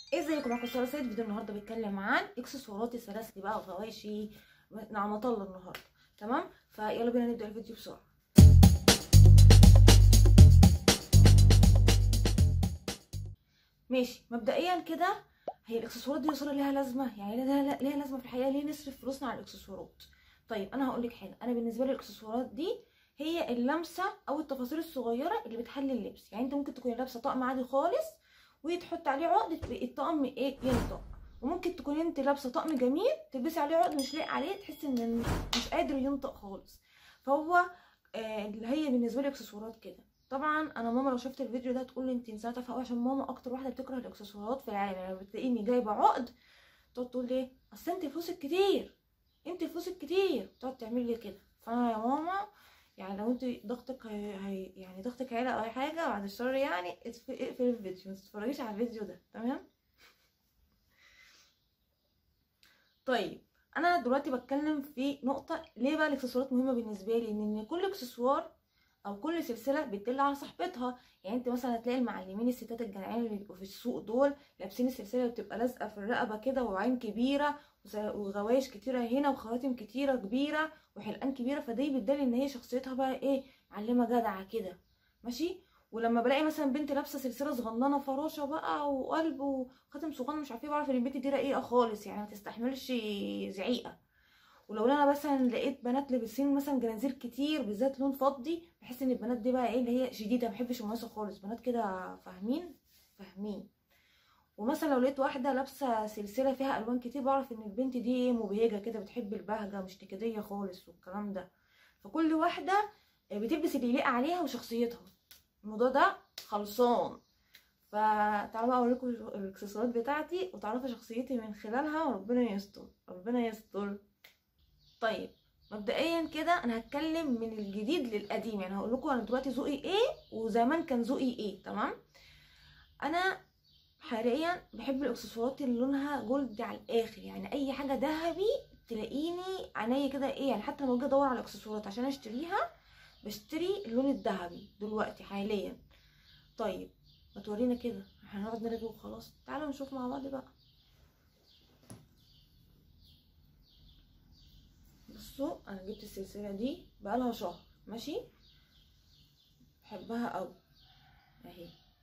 ازيكم معاكم ساره سيد فيديو النهارده بيتكلم عن اكسسوارات السلاسل بقى وغواشي نعمة الله النهارده تمام فيلا بينا نبدا الفيديو بسرعه ماشي مبدئيا كده هي الاكسسوارات دي يا ساره ليها لازمه يعني ليها ليها لازمه في الحقيقه ليه نصرف فلوسنا على الاكسسوارات طيب انا هقول لك حاجه انا بالنسبه لي الاكسسوارات دي هي اللمسه او التفاصيل الصغيره اللي بتحلي اللبس يعني انت ممكن تكوني لابسه طقم عادي خالص وتحط عليه عقد الطقم ايه ينطق وممكن تكوني انت لابسه طقم جميل تلبسي عليه عقد مش لايق عليه تحسي ان مش قادر ينطق خالص فهو آه اللي هي بالنسبه لي اكسسوارات كده طبعا انا ماما لو شفت الفيديو ده تقول لي انت انسانه تافهه عشان ماما اكتر واحده بتكره الاكسسوارات في العالم يعني بتلاقيني جايبه عقد تقعد تقول لي اصل انت فلوسك كتير انت فلوسك كتير تقعد تعمل لي كده فانا يا ماما يعني لو انت ضغطك هي... هي... يعني ضغطك عالي او اي حاجه بعد الشر يعني اقفل الفيديو ما تتفرجيش على الفيديو ده تمام طيب انا دلوقتي بتكلم في نقطه ليه بقى الاكسسوارات مهمه بالنسبه لي ان كل اكسسوار او كل سلسله بتدل على صاحبتها يعني انت مثلا هتلاقي المعلمين الستات الجدعان اللي بيبقوا في السوق دول لابسين السلسله اللي بتبقى لازقه في الرقبه كده وعين كبيره وغوايش كتيره هنا وخواتم كتيره كبيره وحلقان كبيره فدي بتدل ان هي شخصيتها بقى ايه معلمه جدعه كده ماشي ولما بلاقي مثلا بنت لابسه سلسله صغننه فراشه بقى وقلب وخاتم صغنن مش عارفه ايه بعرف ان البنت دي رقيقه خالص يعني ما تستحملش زعيقه ولو انا مثلا لقيت بنات لابسين مثلا جرانزير كتير بالذات لون فضي بحس ان البنات دي بقى ايه اللي هي شديده ما بحبش المقاسه خالص بنات كده فاهمين فاهمين ومثلا لو لقيت واحده لابسه سلسله فيها الوان كتير بعرف ان البنت دي ايه مبهجه كده بتحب البهجه مش نكديه خالص والكلام ده فكل واحده بتلبس اللي يليق عليها وشخصيتها الموضوع ده خلصان فتعالوا بقى اوريكم الاكسسوارات بتاعتي وتعرفوا شخصيتي من خلالها وربنا يستر ربنا يستر طيب مبدئيا كده انا هتكلم من الجديد للقديم يعني هقول لكم انا دلوقتي ذوقي ايه وزمان كان ذوقي ايه تمام انا حاليا بحب الاكسسوارات اللي لونها جولد على الاخر يعني اي حاجه ذهبي تلاقيني عينيا كده ايه يعني حتى لما باجي ادور على اكسسوارات عشان اشتريها بشتري اللون الذهبي دلوقتي حاليا طيب ما تورينا كده هنقعد نرغي وخلاص تعالوا نشوف مع بعض بقى بصوا انا جبت السلسله دي بقالها شهر ماشي بحبها قوي اهي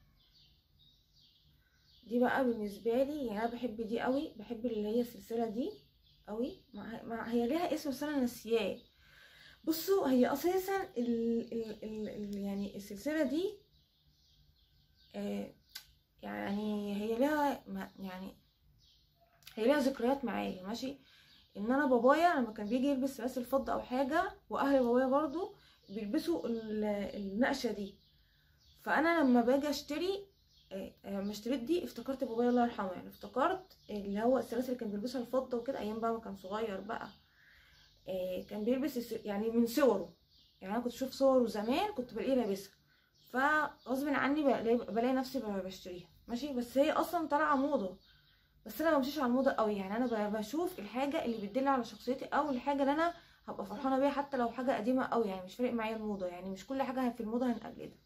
دي بقى بالنسبه لي يعني انا بحب دي قوي بحب اللي هي السلسله دي قوي مع هي ليها اسم بس انا ناسياه بصوا هي اساسا ال ال ال ال يعني السلسله دي آه يعني هي لها يعني هي لها ذكريات معايا ماشي ان انا بابايا لما كان بيجي يلبس سلاسل فضه او حاجه واهل بابايا برضو بيلبسوا النقشه دي فانا لما باجي اشتري لما اشتريت دي افتكرت بابايا الله يرحمه يعني افتكرت اللي هو السلاسل اللي كان بيلبسها الفضه وكده ايام بقى ما كان صغير بقى كان بيلبس يعني من صوره يعني انا كنت اشوف صوره زمان كنت بلاقيه لابسها فغصب عني بلاقي نفسي بشتريها ماشي بس هي اصلا طالعه موضه بس انا ما بمشيش على الموضه قوي يعني انا بشوف الحاجه اللي بتدل على شخصيتي او الحاجه اللي انا هبقى فرحانه بيها حتى لو حاجه قديمه قوي يعني مش فارق معايا الموضه يعني مش كل حاجه في الموضه هنقلدها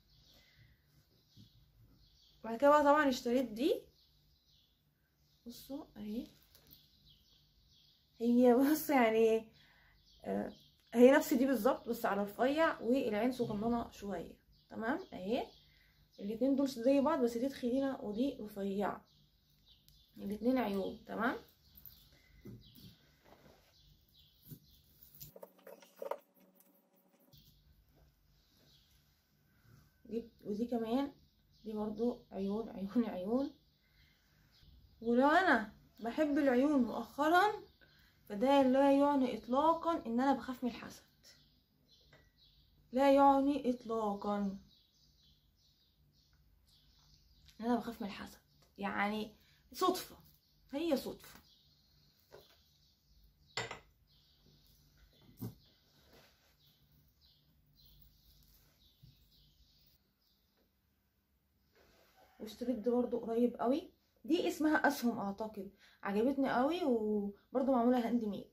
بعد كده بقى طبعا اشتريت دي بصوا اهي هي بص يعني آه هي نفس دي بالظبط بس على رفيع والعين صغننه شويه تمام اهي الاتنين دول زي بعض بس دي تخينه ودي رفيعه الاتنين عيون تمام جبت ودي كمان دي برضو عيون عيون عيون ولو انا بحب العيون مؤخرا فده لا يعني اطلاقا ان انا بخاف من الحسد لا يعني اطلاقا ان انا بخاف من الحسد يعني صدفة هي صدفة واشتريت دي برضو قريب قوي دي اسمها اسهم اعتقد عجبتني قوي وبرضو معمولة هاند ميد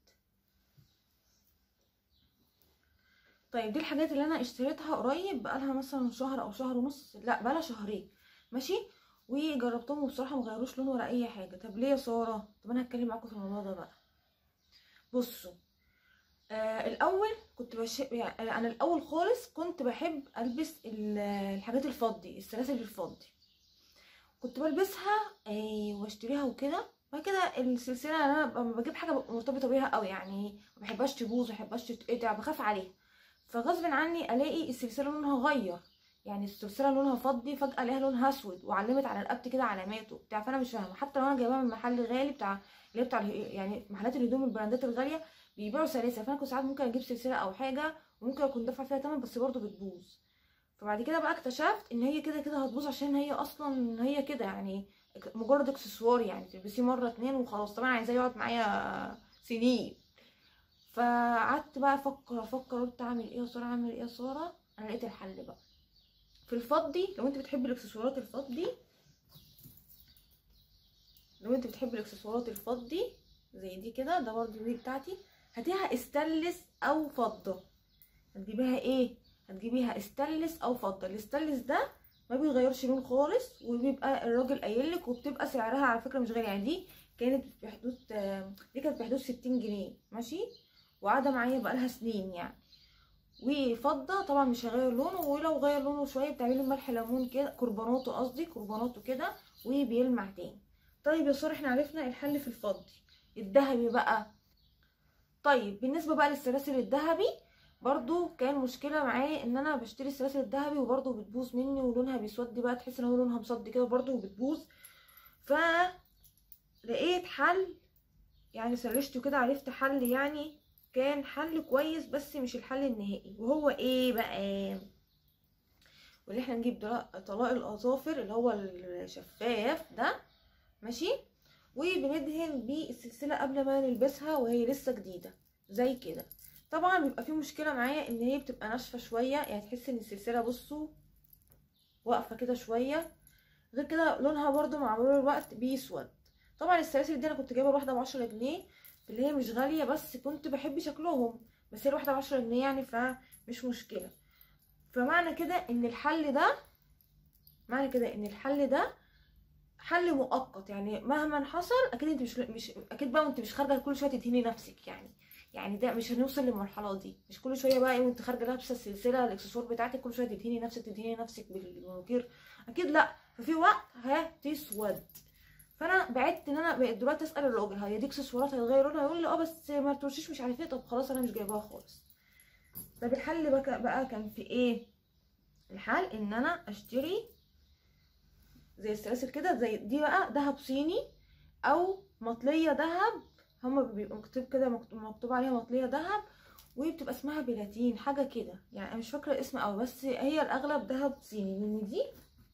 طيب دي الحاجات اللي انا اشتريتها قريب بقالها مثلا شهر او شهر ونص لا بقالها شهرين ماشي وجربتهم وبصراحه ما غيروش لون ولا اي حاجه طب ليه يا ساره طب انا هتكلم معاكم في الموضوع ده بقى بصوا آه الاول كنت بش... يعني انا الاول خالص كنت بحب البس ال- الحاجات الفضي السلاسل الفضي كنت بلبسها آه واشتريها وكده بعد كده السلسله انا لما بجيب حاجه ببقى مرتبطه بيها قوي يعني ما بحبهاش تبوظ ما بحبهاش تتقطع بخاف عليها فغصب عني الاقي السلسله لونها غير يعني السلسله لونها فضي فجاه الاقيها لونها اسود وعلمت على رقبتي كده علامات وبتاع فانا مش فاهمه حتى لو انا جايباها من محل غالي بتاع اللي هي بتاع اله- يعني محلات الهدوم البراندات الغاليه بيبيعوا سلاسل فانا كنت ساعات ممكن اجيب سلسله او حاجه وممكن اكون دافعه فيها تمن بس برضه بتبوظ فبعد كده بقى اكتشفت ان هي كده كده هتبوظ عشان هي اصلا هي كده يعني مجرد اكسسوار يعني تلبسيه مره اتنين وخلاص طبعا عايزاه يقعد معايا سنين فقعدت بقى افكر افكر قلت اعمل ايه يا ساره اعمل ايه يا ساره انا لقيت الحل بقى في الفضي لو انت بتحب الاكسسوارات الفضي لو انت بتحب الاكسسوارات الفضي زي دي كده ده برضو دي بتاعتي هاتيها استانلس او فضه هتجيبيها ايه هتجيبيها استانلس او فضه الاستانلس ده ما بيغيرش لون خالص وبيبقى الراجل قايل لك وبتبقى سعرها على فكره مش غالي يعني دي كانت بحدود آه، دي كانت بحدود 60 جنيه ماشي وقاعده معايا بقالها سنين يعني وفضه طبعا مش هغير لونه ولو غير لونه شويه بتعملي ملح ليمون كده كربوناته قصدي كربوناته كده وبيلمع تاني طيب يا ساره احنا عرفنا الحل في الفضي الذهبي بقى طيب بالنسبه بقى للسلاسل الذهبي برضو كان مشكله معايا ان انا بشتري السلاسل الذهبي وبرضو بتبوظ مني ولونها بيسود بقى تحس ان هو لونها مصدي كده برضو وبتبوظ ف لقيت حل يعني سرشت كده عرفت حل يعني كان حل كويس بس مش الحل النهائي وهو ايه بقى واللي احنا نجيب دلا- طلاق الاظافر اللي هو الشفاف ده ماشي وبندهن بيه السلسله قبل ما نلبسها وهي لسه جديده زي كده طبعا بيبقى في مشكله معايا ان هي بتبقى ناشفه شويه يعني تحس ان السلسله بصوا واقفه كده شويه غير كده لونها برضو مع مرور الوقت بيسود طبعا السلاسل دي انا كنت جايبه الواحده بعشرة جنيه اللي هي مش غاليه بس كنت بحب شكلهم بس هي الواحده بعشرة جنيه يعني فمش مشكله فمعنى كده ان الحل ده معنى كده ان الحل ده حل مؤقت يعني مهما حصل اكيد انت مش مش اكيد بقى وانت مش خارجه كل شويه تدهني نفسك يعني يعني ده مش هنوصل للمرحله دي مش كل شويه بقى ايه وانت خارجه لابسه السلسله الاكسسوار بتاعتك كل شويه تدهني نفسك تدهني نفسك بالمنكير اكيد لا ففي وقت هتسود فانا بعدت ان انا بقيت دلوقتي اسال الراجل هي دي اكسسوارات هتغير لونها يقول لي اه بس ما ترشيش مش عارف ايه طب خلاص انا مش جايباها خالص طب الحل بقى, بقى كان في ايه الحل ان انا اشتري زي السلاسل كده زي دي بقى دهب صيني او مطليه دهب هما بيبقوا مكتوب كده مكتوب, مكتوب عليها مطليه دهب وبتبقى اسمها بلاتين حاجه كده يعني انا مش فاكره الاسم قوي بس هي الاغلب دهب صيني لان دي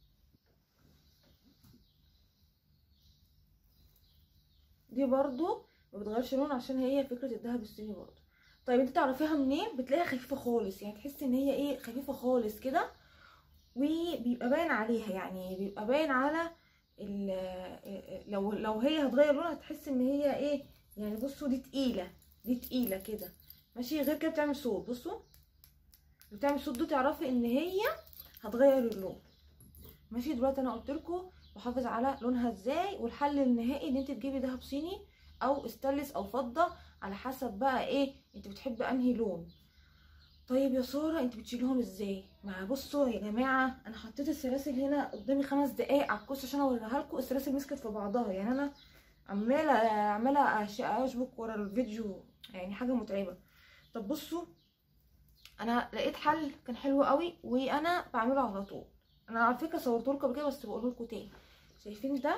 دي برضو ما بتغيرش لون عشان هي فكره الدهب الصيني برضو طيب انت تعرفيها منين بتلاقيها خفيفه خالص يعني تحسي ان هي ايه خفيفه خالص كده وبيبقى باين عليها يعني بيبقى باين على ال- لو لو هي هتغير لونها هتحس ان هي ايه يعني بصوا دي تقيله دي تقيله كده ماشي غير كده بتعمل صوت بصوا بتعمل صوت دي تعرفي ان هي هتغير اللون ماشي دلوقتي انا قلت لكم بحافظ على لونها ازاي والحل النهائي ان انت تجيبي دهب صيني او استانلس او فضه على حسب بقى ايه انت بتحبي انهي لون طيب يا ساره انت بتشيلهم ازاي ما بصوا يا جماعه انا حطيت السلاسل هنا قدامي خمس دقايق على الكوس عشان اوريها لكم السلاسل مسكت في بعضها يعني انا عماله عماله أش- اشبك ورا الفيديو يعني حاجه متعبه طب بصوا انا لقيت حل كان حلو قوي وانا بعمله على طول انا على فكره صورته لكم قبل كده بس بقوله لكم تاني شايفين ده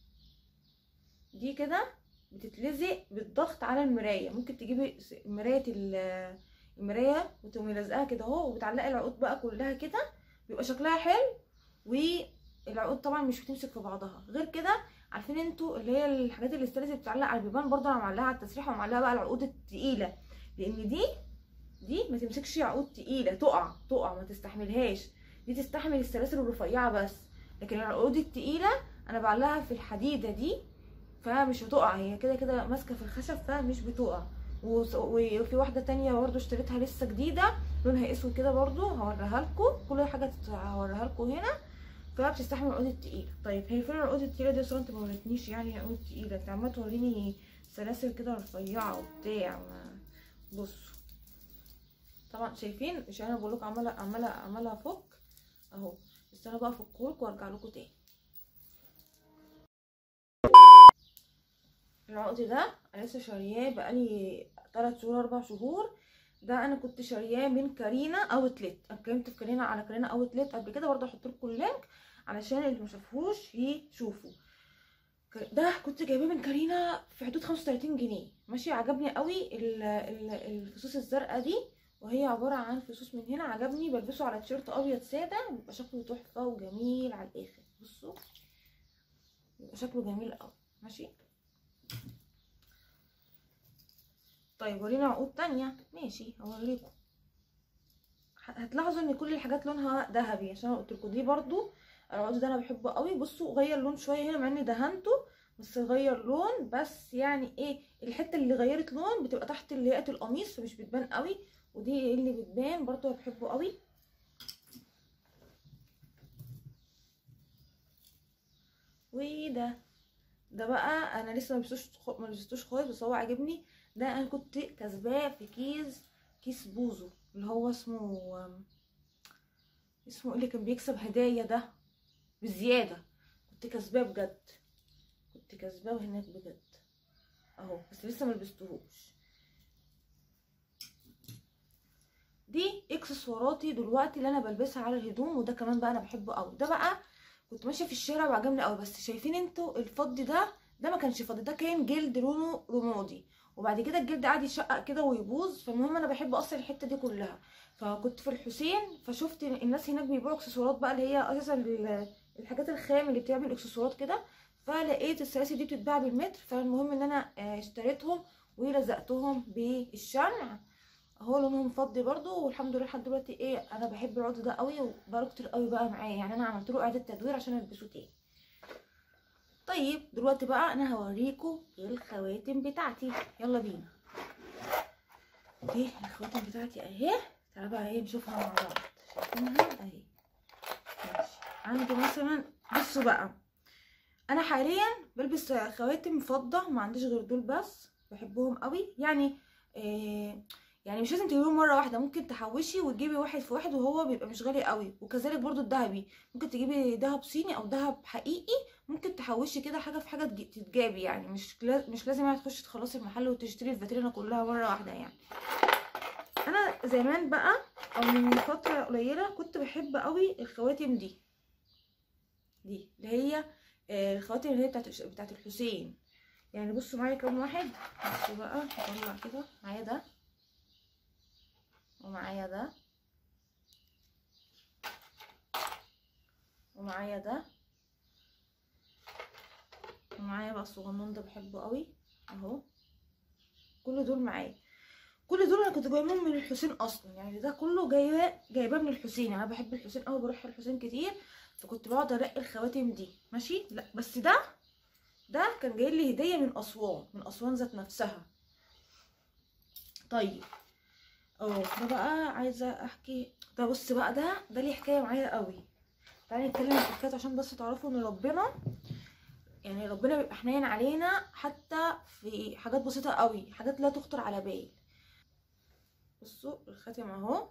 دي كده بتتلزق بالضغط على المرايه ممكن تجيبي س- مرايه ال- المرايه وتقومي لازقاها كده اهو وبتعلقي العقود بقى كلها كده بيبقى شكلها حلو والعقود طبعا مش بتمسك في بعضها غير كده عارفين انتوا اللي هي الحاجات اللي استانلس بتتعلق على البيبان برضه انا معلقها على التسريحه ومعلقها بقى العقود التقيله لان دي دي ما تمسكش عقود تقيله تقع تقع ما تستحملهاش دي تستحمل السلاسل الرفيعه بس لكن العقود التقيله انا بعلقها في الحديده دي فمش هتقع هي كده كده ماسكه في الخشب فمش بتقع وس- وفي واحده تانية برضو اشتريتها لسه جديده لونها اسود كده برضو هوريها لكم كل حاجه تت- هوريها لكم هنا فبتستحمل العقود التقيله طيب هي فين العقود التقيله دي اصلا انت ما وريتنيش يعني العقود التقيله انت عماله توريني سلاسل كده رفيعه وبتاع ما- بصوا طبعا شايفين مش انا بقول لكم عماله عماله عماله افك اهو بس انا بقى افكهولكوا وارجع لكم تاني العقد ده انا لسه شارياه بقالي 3 شهور 4 شهور ده انا كنت شارياه من كارينا اوتلت انا اتكلمت في كارينا على كارينا اوتلت قبل كده برضه هحط لكم اللينك علشان اللي مشافوش يشوفوا ك- ده كنت جايباه من كارينا في حدود 35 جنيه ماشي عجبني قوي ال- ال- الفصوص الزرقاء دي وهي عباره عن فصوص من هنا عجبني بلبسه على تيشيرت ابيض ساده بيبقى شكله تحفه وجميل على الاخر بصوا بيبقى شكله جميل قوي ماشي طيب ورينا عقود تانية ماشي هوريكم ه- هتلاحظوا ان كل الحاجات لونها ذهبي عشان انا قلت لكم دي برضو العقد ده انا بحبه قوي بصوا غير لون شويه هنا مع اني دهنته بس غير لون بس يعني ايه الحته اللي غيرت لون بتبقى تحت اللياقه القميص فمش بتبان قوي ودي اللي بتبان برضو أنا بحبه قوي وده ده بقى انا لسه ما لبستوش ما لبستوش خالص بس هو عاجبني ده انا كنت كسباه في كيس كيس بوزو اللي هو اسمه اسمه ايه اللي كان بيكسب هدايا ده بزياده كنت كسباه بجد كنت كسباه هناك بجد اهو بس لسه ما لبستهوش دي اكسسواراتي دلوقتي اللي انا بلبسها على الهدوم وده كمان بقى انا بحبه قوي ده بقى كنت ماشيه في الشارع وعجبني قوي بس شايفين انتوا الفضي ده ده ما كانش فضي ده كان جلد لونه رمادي وبعد كده الجلد قعد يشقق كده ويبوظ فالمهم انا بحب اصلا الحته دي كلها فكنت في الحسين فشفت الناس هناك بيبيعوا اكسسوارات بقى اللي هي اساسا ال- الحاجات الخام اللي بتعمل اكسسوارات كده فلقيت السلاسل دي بتتباع بالمتر فالمهم ان انا آه، اشتريتهم ولزقتهم بالشمع اهو لونهم فضي برضو والحمد لله لحد دلوقتي ايه انا بحب العقد ده قوي وبقاله كتير قوي بقى معايا يعني انا عملت له اعاده تدوير عشان البسه تاني طيب دلوقتي بقى انا هوريكم الخواتم بتاعتي يلا بينا دي الخواتم بتاعتي اهي تعالوا بقى ايه نشوفها مع بعض شايفينها اهي ماشي عندي مثلا بصوا بقى انا حاليا بلبس خواتم فضه ما عنديش غير دول بس بحبهم قوي يعني إيه يعني مش لازم تجيبيهم مره واحده ممكن تحوشي وتجيبي واحد في واحد وهو بيبقى مش غالي قوي وكذلك برضو الذهبي ممكن تجيبي ذهب صيني او ذهب حقيقي ممكن تحوشي كده حاجه في حاجه تجي- تتجابي يعني مش لا- مش لازم يعني تخشي تخلصي المحل وتشتري الفاترينا كلها مره واحده يعني انا زمان بقى او من فتره قليله كنت بحب قوي الخواتم دي دي اللي هي آه، الخواتم اللي هي بتاعت بتاعت الحسين يعني بصوا معايا كام واحد بصوا بقى هطلع كده معايا ده ومعايا ده ومعايا ده ومعايا بقى الصغنون ده بحبه قوي اهو كل دول معايا كل دول انا كنت جايبهم من الحسين اصلا يعني ده كله جايباه جايباه من الحسين يعني انا بحب الحسين قوي بروح الحسين كتير فكنت بقعد انقي الخواتم دي ماشي لا بس ده ده كان جاي لي هديه من اسوان من اسوان ذات نفسها طيب اه ده بقى عايزه احكي ده بص بقى ده ده ليه حكايه معايا قوي تعالي نتكلم في الحكايات عشان بس تعرفوا ان ربنا يعني ربنا بيبقى حنين علينا حتى في حاجات بسيطه قوي حاجات لا تخطر على بال بصوا الخاتم اهو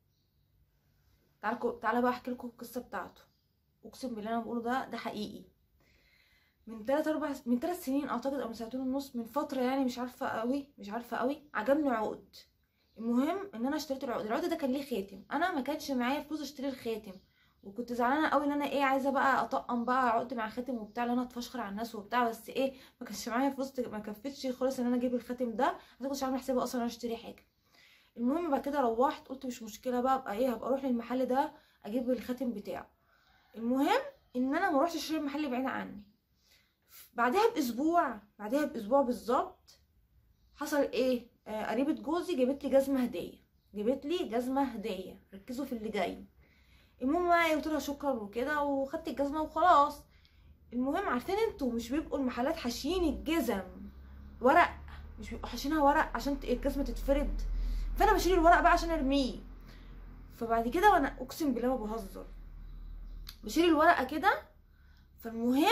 تعالوا تعالى بقى احكي لكم القصه بتاعته اقسم بالله انا بقوله ده ده حقيقي من تلات اربع من تلات سنين اعتقد او من سنتين ونص من فتره يعني مش عارفه قوي مش عارفه قوي عجبني عقد المهم ان انا اشتريت العقد العقد ده كان ليه خاتم انا ما كانش معايا فلوس اشتري الخاتم وكنت زعلانه قوي ان انا ايه عايزه بقى اطقم بقى عقد مع خاتم وبتاع ان انا اتفشخر على الناس وبتاع بس ايه ما كانش معايا فلوس ما كفتش خالص ان انا اجيب الخاتم ده انا ما كنتش عامله حسابي اصلا ان انا اشتري حاجه المهم بعد كده روحت قلت مش مشكله بقى ابقى ايه هبقى اروح للمحل ده اجيب الخاتم بتاعه المهم ان انا ما روحتش اشتري المحل بعيد عني بعدها باسبوع بعدها باسبوع بالظبط حصل ايه آه قريبه جوزي جابت لي جزمه هديه جابت لي جزمه هديه ركزوا في اللي جاي المهم بقى قلت لها شكرا وكده وخدت الجزمه وخلاص المهم عارفين انتوا مش بيبقوا المحلات حاشيين الجزم ورق مش بيبقوا حاشينها ورق عشان ت- الجزمه تتفرد فانا بشيل الورق بقى عشان ارميه فبعد كده وانا اقسم بالله ما بهزر بشيل الورقه كده فالمهم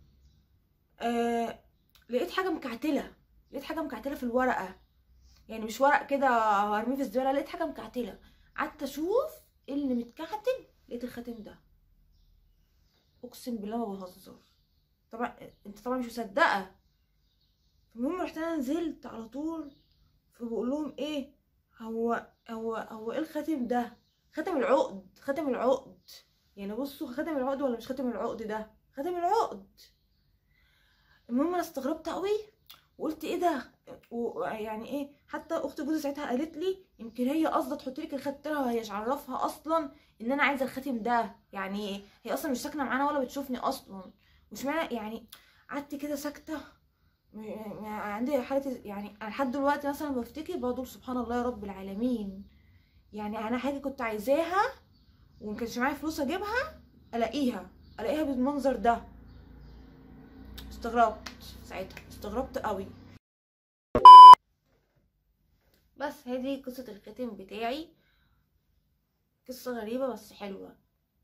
آه لقيت حاجه مكعتله لقيت حاجه مكعتله في الورقه يعني مش ورق كده هرميه في الزباله لقيت حاجه مكعتله قعدت اشوف ايه اللي متكعتل لقيت الخاتم ده اقسم بالله ما بهزر طبعا انت طبعا مش مصدقه المهم رحت انا نزلت على طول فبقول لهم ايه هو هو هو ايه الخاتم ده خاتم العقد خاتم العقد يعني بصوا خاتم العقد ولا مش خاتم العقد ده خاتم العقد المهم انا استغربت قوي وقلت ايه ده ويعني ايه حتى اخت جوزي ساعتها قالت لي يمكن هي قصدها تحط لك الخاتم ده وهي مش عرفها اصلا ان انا عايزه الخاتم ده يعني هي اصلا مش ساكنه معانا ولا بتشوفني اصلا مش معنى يعني قعدت كده ساكته عندي حاله يعني انا لحد دلوقتي مثلا بفتكر بقول سبحان الله يا رب العالمين يعني انا حاجه كنت عايزاها وما كانش معايا فلوس اجيبها الاقيها الاقيها بالمنظر ده استغربت ساعتها استغربت قوي بس هذه قصة الختم بتاعي قصة غريبة بس حلوة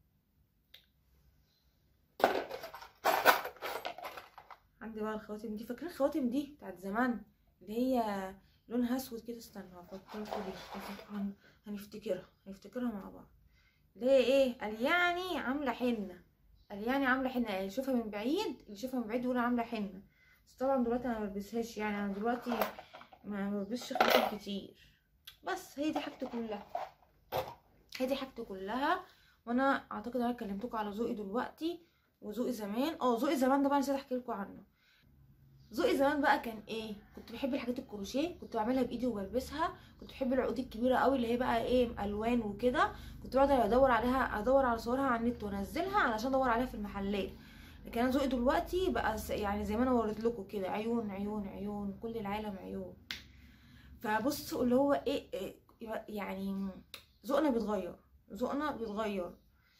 عندي بقى الخواتم دي فاكرين الخواتم دي بتاعت زمان اللي هي لونها اسود كده استنى افكركم بيها هنفتكرها هنفتكرها مع بعض اللي هي ايه قال يعني عامله حنه قال يعني عامله حنه اللي يشوفها من بعيد اللي يشوفها من بعيد يقول عامله حنه بس طبعا دلوقتي انا ما بلبسهاش يعني انا دلوقتي ما بلبسش خواتم كتير بس هي دي حاجتي كلها هي دي حاجتي كلها وانا اعتقد انا كلمتكم على ذوقي دلوقتي وذوقي زمان اه ذوقي زمان ده بقى نسيت احكي لكم عنه ذوقي زمان بقى كان ايه كنت بحب الحاجات الكروشيه كنت بعملها بايدي وبلبسها كنت بحب العقود الكبيره قوي اللي هي بقى ايه الوان وكده كنت بقعد ادور عليها ادور على صورها على النت وانزلها علشان ادور عليها في المحلات لكن انا ذوقي دلوقتي بقى يعني زي ما انا وريت لكم كده عيون عيون عيون كل العالم عيون فبصوا اللي هو ايه, إيه يعني ذوقنا بيتغير ذوقنا بيتغير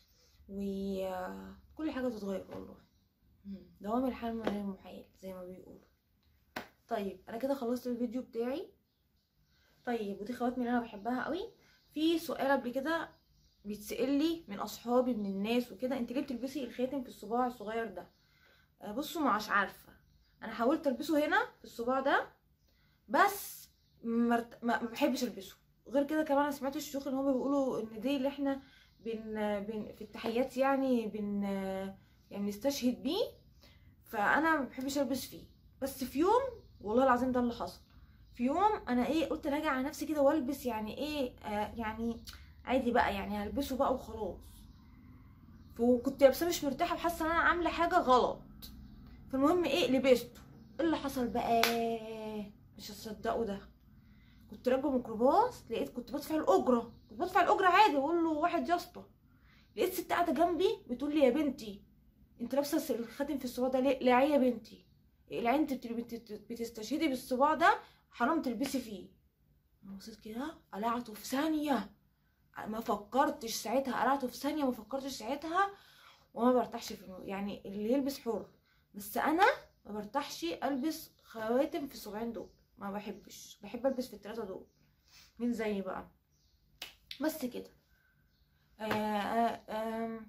وكل حاجه بتتغير والله دوام الحال من غير محال زي ما بيقولوا طيب انا كده خلصت الفيديو بتاعي طيب ودي خواتمي اللي انا بحبها قوي في سؤال قبل كده بيتسال لي من اصحابي من الناس وكده انت ليه بتلبسي الخاتم في الصباع الصغير ده بصوا مش عارفه انا حاولت البسه هنا في الصباع ده بس مرت... ما بحبش البسه غير كده كمان انا سمعت الشيوخ ان هم بيقولوا ان دي اللي احنا بن... بن... في التحيات يعني بن يعني نستشهد بيه فانا ما بحبش البس فيه بس في يوم والله العظيم ده اللي حصل في يوم انا ايه قلت راجع على نفسي كده والبس يعني ايه آه يعني عادي بقى يعني هلبسه بقى وخلاص وكنت لابسه مش مرتاحه وحاسه ان انا عامله حاجه غلط فالمهم ايه لبسته ايه اللي حصل بقى مش هتصدقوا ده كنت راكبه ميكروباص لقيت كنت بدفع الاجره كنت بدفع الاجره عادي بقول له واحد يا اسطى لقيت ست قاعده جنبي بتقول لي يا بنتي انت لابسه الخاتم في الصباع ده ليه لا يا بنتي العين انت بتستشهدي بالصباع ده حرام تلبسي فيه انا بصيت كده قلعته في ثانيه ما فكرتش ساعتها قلعته في ثانيه ما فكرتش ساعتها وما برتاحش في المو... يعني اللي يلبس حر بس انا ما برتاحش البس خواتم في الصباعين دول ما بحبش بحب البس في الثلاثه دول مين زيي بقى بس كده آه آه آه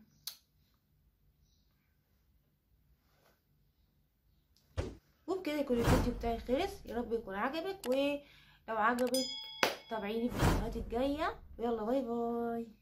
وبكده يكون الفيديو بتاعي خلص يا رب يكون عجبك ولو عجبك تابعيني في الفيديوهات الجايه ويلا باي باي